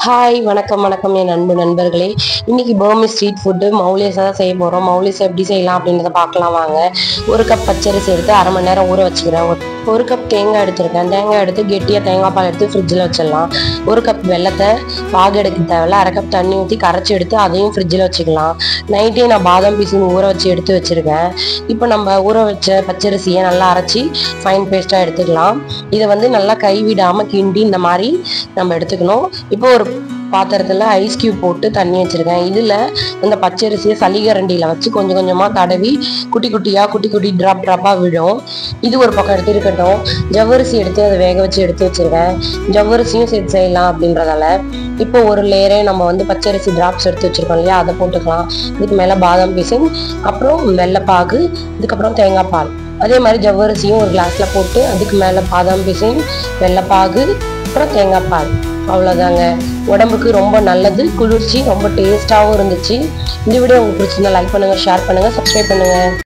hi வணக்கம் வணக்கம் என் அன்பு நண்பர்களே இன்னைக்கு பர்மி ஸ்ட்ரீட் ஃபுட்டு மௌலியஸ் தான் செய்ய போகிறோம் மௌலியஸ் எப்படி செய்யலாம் அப்படின்றத பார்க்கலாம் வாங்க ஒரு கப் பச்சரிசி எடுத்து அரை மணி நேரம் ஊற வச்சுக்கிறேன் ஒரு- ஒரு கப் தேங்காய் எடுத்திருக்கேன் தேங்காய் எடுத்து கெட்டியாக தேங்காய் பால் எடுத்து ஃப்ரிட்ஜில் வச்சிடலாம் ஒரு கப் வெள்ளத்தை பாகு எடுக்க தேவையில்ல அரை கப் தண்ணி ஊற்றி கரைச்சி எடுத்து அதையும் ஃப்ரிட்ஜில் வச்சுக்கலாம் நைட்டே நான் பாதாம் பீஸுன்னு ஊற வச்சு எடுத்து வச்சிருக்கேன் இப்போ நம்ம ஊற வச்ச பச்சரிசியை நல்லா அரைச்சி ஃபைன் பேஸ்ட்டாக எடுத்துக்கலாம் இதை வந்து நல்லா கைவிடாமல் கிண்டி இந்த மாதிரி நம்ம எடுத்துக்கணும் இப்போ ஒரு பாத்திரத்தில் ஐஸ் கியூப் போட்டு தண்ணி வச்சுருக்கேன் இதில் இந்த பச்சரிசியை சளிகரண்டியில் வச்சு கொஞ்சம் கொஞ்சமாக தடவி குட்டி குட்டியாக குட்டி குட்டி ட்ராப் ட்ராப்பாக விழும் இது ஒரு பக்கம் எடுத்து இருக்கட்டும் ஜவ்வரிசி எடுத்து அதை வேக வச்சு எடுத்து வச்சுருக்கேன் ஜவ்வரிசியும் சேர்த்து செய்யலாம் அப்படின்றதால இப்போ ஒரு லேயரே நம்ம வந்து பச்சரிசி டிராப்ஸ் எடுத்து வச்சுருக்கோம் இல்லையா அதை போட்டுக்கலாம் இதுக்கு மேலே பாதாம் பீசிங் அப்புறம் வெள்ளைப்பாகு இதுக்கப்புறம் தேங்காய் பால் அதே மாதிரி ஜவ்வரிசியும் ஒரு கிளாஸில் போட்டு அதுக்கு மேலே பாதாம் பீசிங் வெள்ளைப்பாகு அப்புறம் தேங்காய் பால் அவ்வளோதாங்க உடம்புக்கு ரொம்ப நல்லது குளிர்ச்சி ரொம்ப டேஸ்ட்டாகவும் இருந்துச்சு இந்த வீடியோ உங்களுக்கு பிடிச்சிருந்தா லைக் பண்ணுங்கள் ஷேர் பண்ணுங்கள் சப்ஸ்கிரைப் பண்ணுங்கள்